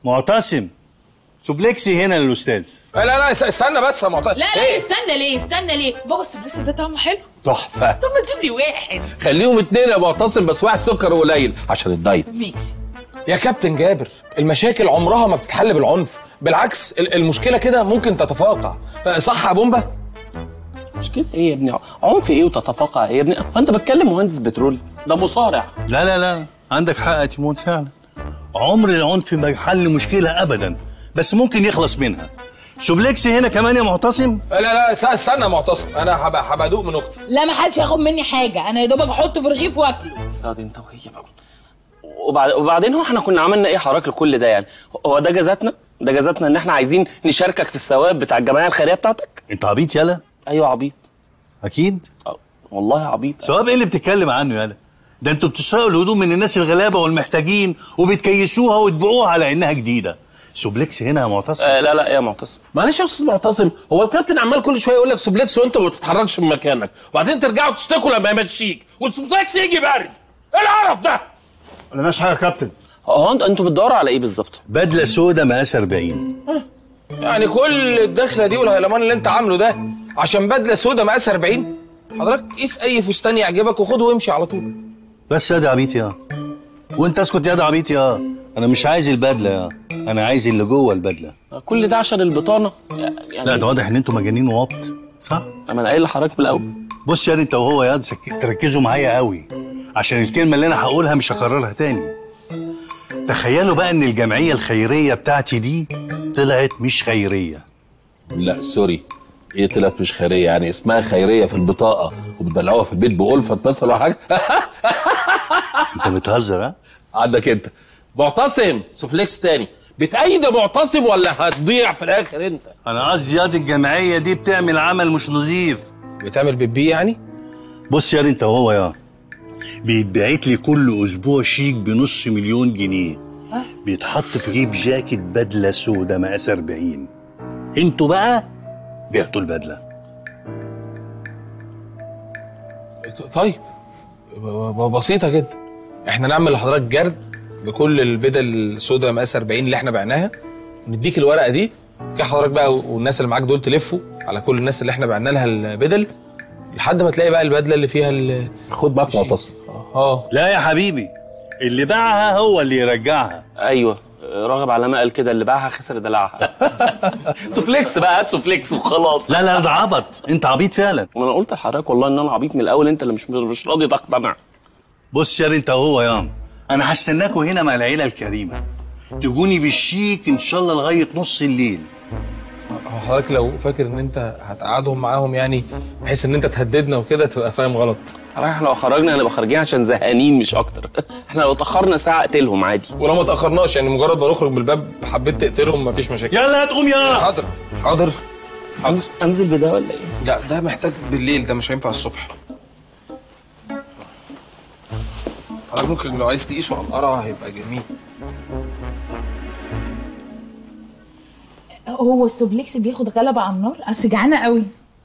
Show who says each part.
Speaker 1: معتصم سوبلكسي هنا للاستاذ
Speaker 2: لا لا است- استنى بس يا معتز
Speaker 3: لا لا استنى ليه استنى ليه بابا السبليس ده طعمه حلو
Speaker 1: تحفه
Speaker 3: طب ما تجيب لي واحد
Speaker 4: خليهم اتنين يا معتصم بس واحد سكر قليل عشان الدايت
Speaker 3: ماشي
Speaker 2: يا كابتن جابر المشاكل عمرها ما بتتحل بالعنف بالعكس ال- المشكله كده ممكن تتفاقع صح يا بومبا
Speaker 5: مش كده ايه يا ابني عنف ايه وتتفاقع ايه يا ابني انت بتكلم مهندس بترول ده مصارع
Speaker 1: لا لا لا عندك حق يا تيمون فعلا عمر العنف ما يحل مشكله ابدا بس ممكن يخلص منها سوبلكسي هنا كمان يا معتصم
Speaker 2: لا لا است- استنى يا معتصم انا هبقى هبقى ادوق من اختي
Speaker 3: لا ما حدش ياخد مني حاجه انا يا دوبك احطه في رغيف واكله
Speaker 5: سعد انت وهي بقى وبعد وبعدين هو احنا كنا عملنا ايه حضرتك لكل ده يعني هو ده جزاتنا ده جزاتنا ان احنا عايزين نشاركك في الثواب بتاع الجمعيه الخيريه بتاعتك
Speaker 1: انت عبيط يالا
Speaker 5: ايوه عبيط
Speaker 1: اكيد
Speaker 5: أه، والله عبيط
Speaker 1: ثواب ايه اللي بتتكلم عنه يالا ده انتوا بتسرقوا الهدوم من الناس الغلابه والمحتاجين وبتكيسوها وتبيعوها على انها جديده سوبلكسي هنا يا معتصم
Speaker 5: آه لا لا يا معتصم
Speaker 4: معلش يا استاذ معتصم هو الكابتن عمال كل شويه يقول لك سوبلكس وانت ما بتتحركش من مكانك وبعدين ترجعوا تشتكوا لما يمشيك والسوبلكس يجي بارد ايه القرف ده؟
Speaker 1: ملناش حاجه يا كابتن
Speaker 5: هو انت انتوا بتدوروا على ايه بالظبط
Speaker 1: بدله سودا مقاس 40
Speaker 2: يعني كل الدخله دي والهيلمان اللي انت عامله ده عشان بدله سودا مقاس 40 حضرتك قيس اي فستان يعجبك وخده وامشي على طول
Speaker 1: بس يا ده عبيط يا وانت اسكت يا ده عبيط يا انا مش عايز البدله يا انا عايز اللي جوه البدله
Speaker 5: كل ده عشان البطانه يعني
Speaker 1: لا ده واضح ان انتوا مجانين وقت صح
Speaker 5: ما انا قايل لحضرتك من الاول
Speaker 1: بص يا انت وهو يا سك- تركزوا معايا قوي عشان الكلمه اللي انا هقولها مش هكررها تاني تخيلوا بقى ان الجمعيه الخيريه بتاعتي دي طلعت مش خيريه
Speaker 4: لا سوري ايه طلعت مش خيريه يعني اسمها خيريه في البطاقه وبتدلعوها في البيت بألفة مثلا ولا حاجه
Speaker 1: انت بتهزر ها
Speaker 4: عندك انت معتصم سوفليكس تاني بتأيد يا معتصم ولا هتضيع في الاخر انت
Speaker 1: انا قصدي ياض الجمعيه دي بتعمل عمل مش نظيف
Speaker 2: بتعمل بيبي يعني
Speaker 1: بص يا انت وهو يا بيتبعت لي كل اسبوع شيك بنص مليون جنيه بيتحط في جيب جاكيت بدله سودا مقاس 40 انتوا بقى بعتوا البدله
Speaker 2: طيب ب- ب- بسيطه جدا احنا نعمل لحضرتك جرد بكل البدل السوداء مقاس 40 اللي احنا بعناها ونديك الورقه دي كده حضرتك بقى والناس اللي معاك دول تلفوا على كل الناس اللي احنا بعنا لها البدل لحد ما تلاقي بقى البدله اللي فيها ال
Speaker 4: خد معاك معتصم
Speaker 2: اه
Speaker 1: لا يا حبيبي اللي باعها هو اللي يرجعها
Speaker 5: ايوه راغب علامه قال كده اللي باعها خسر دلعها سوفليكس بقى هات سوفليكس وخلاص
Speaker 1: لا لا ده عبط انت عبيط فعلا
Speaker 5: وانا قلت لحضرتك والله ان انا عبيط من الاول انت اللي مش مش راضي تقتنع
Speaker 1: بص يا انت وهو يا انا هستناكوا هنا مع العيله الكريمه تجوني بالشيك ان شاء الله لغايه نص الليل
Speaker 2: هو حضرتك لو فاكر ان انت هتقعدهم معاهم يعني بحيث ان انت تهددنا وكده تبقى فاهم غلط
Speaker 5: رايح لو خرجنا هنبقى خارجين عشان زهقانين مش اكتر احنا لو اتاخرنا ساعه اقتلهم عادي
Speaker 2: ولو ما تاخرناش يعني مجرد ما نخرج من الباب حبيت تقتلهم مفيش مشاكل
Speaker 1: يلا هتقوم يا
Speaker 2: حاضر حاضر حاضر
Speaker 5: انزل بده ولا ايه
Speaker 2: لا ده محتاج بالليل ده مش هينفع الصبح حضرتك ممكن لو عايز تقيسه على القرع هيبقى جميل
Speaker 3: هو السوبليكس بياخد غلبه على النار اصل جعانه قوي